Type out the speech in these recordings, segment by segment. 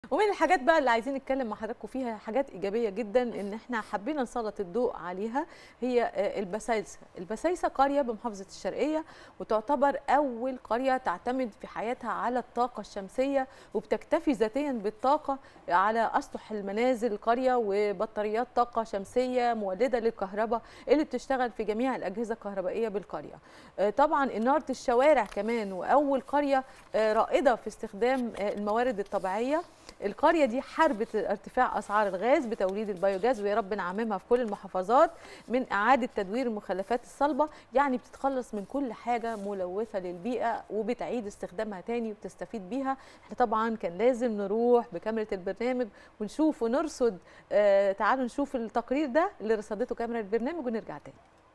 ومن الحاجات بقى اللي عايزين نتكلم مع حضراتكم فيها حاجات ايجابيه جدا ان احنا حبينا نسلط الضوء عليها هي آه، البسايسه البسايسه قريه بمحافظه الشرقيه وتعتبر اول قريه تعتمد في حياتها على الطاقه الشمسيه وبتكتفي ذاتيا بالطاقه على اسطح المنازل القريه وبطاريات طاقه شمسيه مولده للكهرباء اللي بتشتغل في جميع الاجهزه الكهربائيه بالقريه آه، طبعا اناره الشوارع كمان واول قريه آه، رائده في استخدام آه، الموارد الطبيعيه القريه دي حاربت ارتفاع اسعار الغاز بتوليد البيوجاز ويا رب نعممها في كل المحافظات من اعاده تدوير المخلفات الصلبه يعني بتتخلص من كل حاجه ملوثه للبيئه وبتعيد استخدامها تاني وبتستفيد بيها احنا طبعا كان لازم نروح بكاميرا البرنامج ونشوف ونرصد آه تعالوا نشوف التقرير ده اللي رصدته كاميرا البرنامج ونرجع تاني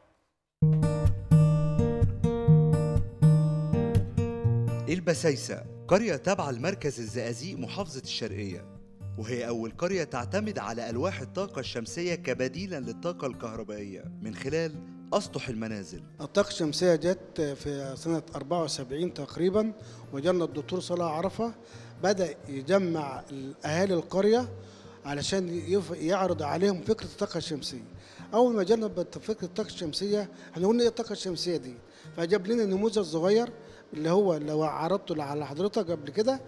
البسيسة قرية تابعة لمركز الزقازيق محافظة الشرقية وهي أول قرية تعتمد على ألواح الطاقة الشمسية كبديلا للطاقة الكهربائية من خلال أسطح المنازل الطاقة الشمسية جت في سنة 74 تقريبا وجانا الدكتور صلاح عرفة بدأ يجمع أهالي القرية علشان يف- يعرض عليهم فكرة الطاقة الشمسية أول ما جانا بفكرة الطاقة الشمسية احنا قلنا إيه الطاقة الشمسية دي فجاب لنا نموذج صغير اللي هو لو عرضته على حضرتك قبل كده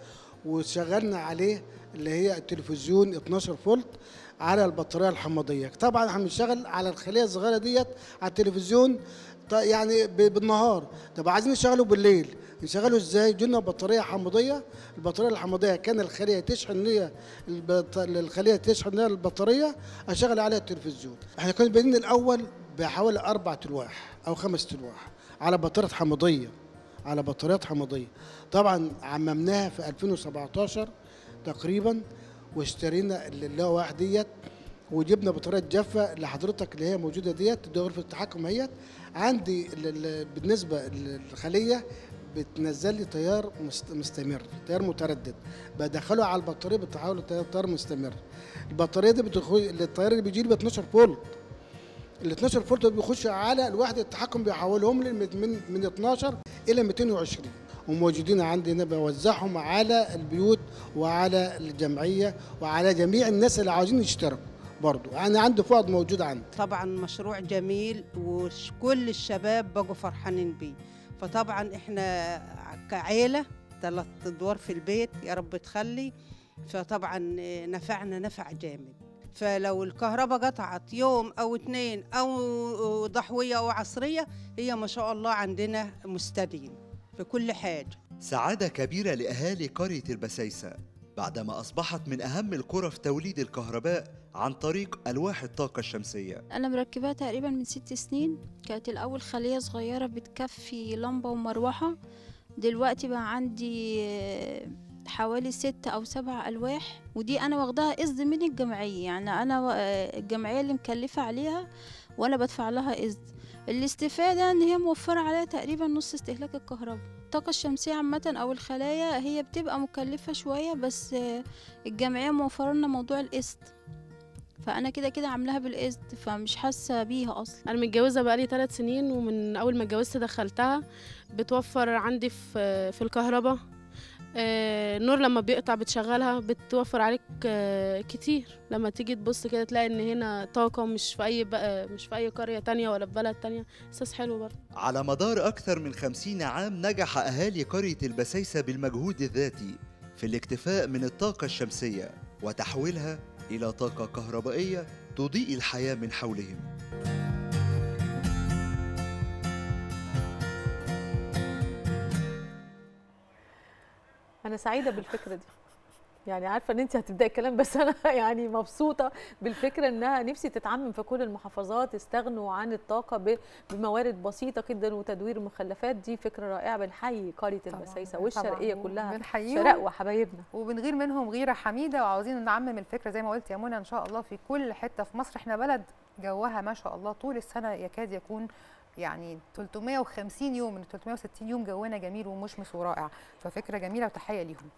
وشغلنا عليه اللي هي التلفزيون 12 فولت على البطاريه الحمضيه طبعا احنا بنشتغل على الخليه الصغيره ديت على التلفزيون ط- يعني ب- بالنهار طب عايزين نشغله بالليل نشغله ازاي جبنا بطاريه حمضيه البطاريه الحمضيه كان الخليه تشحن ليا البط- الخليه تشحن ليا البطاريه اشغل عليها التلفزيون احنا كنا بادئين الاول بحوالي اربع الواح او خمس الواح على بطاريه حمضيه على بطاريات حمضيه طبعا عممناها في 2017 تقريبا واشترينا اللي هو واحد ديت وجبنا بطاريات جافه لحضرتك اللي هي موجوده ديت دي غرفه التحكم اهيت عندي ال- ال- بالنسبه للخليه بتنزل لي تيار مست- مستمر تيار متردد بدخله على البطاريه بتحول لتيار تيار مستمر البطاريه دي بتخش التيار اللي بيجي لي ب 12 فولت ال 12 فولت بيخش على الوحده التحكم بيحولهم لي من من- من 12 الى 220 وموجودين عندي هنا بوزعهم على البيوت وعلى الجمعيه وعلى جميع الناس اللي عاوزين يشتركوا برضو انا عندي فؤاد موجود عندي طبعا مشروع جميل وكل الشباب بقوا فرحانين بيه فطبعا احنا كعيلة ثلاث ادوار في البيت يا رب تخلي فطبعا نفعنا نفع جامد فلو الكهرباء قطعت يوم او اتنين او ضحوية او عصرية هي ما شاء الله عندنا مستديم في كل حاجة سعادة كبيرة لأهالي قرية البسيسة بعدما أصبحت من أهم القرى في توليد الكهرباء عن طريق ألواح الطاقة الشمسية أنا مركباها تقريبا من ست سنين كانت الأول خلية صغيرة بتكفي لمبة ومروحة دلوقتي بقى عندي آه، حوالي ست أو سبع ألواح ودي أنا واخداها قسط من الجمعية يعني أنا آه، الجمعية اللي مكلفة عليها وأنا بدفع لها قسط الاستفادة إن هي موفرة عليها تقريبا نص استهلاك الكهرباء الطاقة الشمسية عامة أو الخلايا هي بتبقى مكلفة شوية بس آه، الجمعية موفرة لنا موضوع القسط فانا كده كده عاملاها بالقسط فمش حاسه بيها اصلا انا متجوزه بقالي ثلاث سنين ومن اول ما اتجوزت دخلتها بتوفر عندي في في الكهرباء آه، النور لما بيقطع بتشغلها بتوفر عليك آه، كتير لما تيجي تبص كده تلاقي ان هنا طاقه مش في اي بقى مش في اي قريه تانية ولا في بلد تانية احساس حلو برضه على مدار أكثر من خمسين عام نجح أهالي قرية البسيسة بالمجهود الذاتي في الاكتفاء من الطاقة الشمسية وتحويلها إلى طاقة كهربائية تضيء الحياة من حولهم انا سعيده بالفكره دي يعني عارفه ان انت هتبداي الكلام بس انا يعني مبسوطه بالفكره انها نفسي تتعمم في كل المحافظات يستغنوا عن الطاقه ب- بموارد بسيطه جدا وتدوير المخلفات دي فكره رائعه بنحيي قريه طبعاً، البسيسه والشرقيه طبعاً. كلها وبنحييهم. شرق وحبايبنا وبنغير منهم غيره حميده وعاوزين نعمم الفكره زي ما قلت يا منى ان شاء الله في كل حته في مصر احنا بلد جوها ما شاء الله طول السنه يكاد يكون يعني 350 يوم من 360 يوم جونا جميل ومشمس ورائع ففكره جميله وتحيه ليهم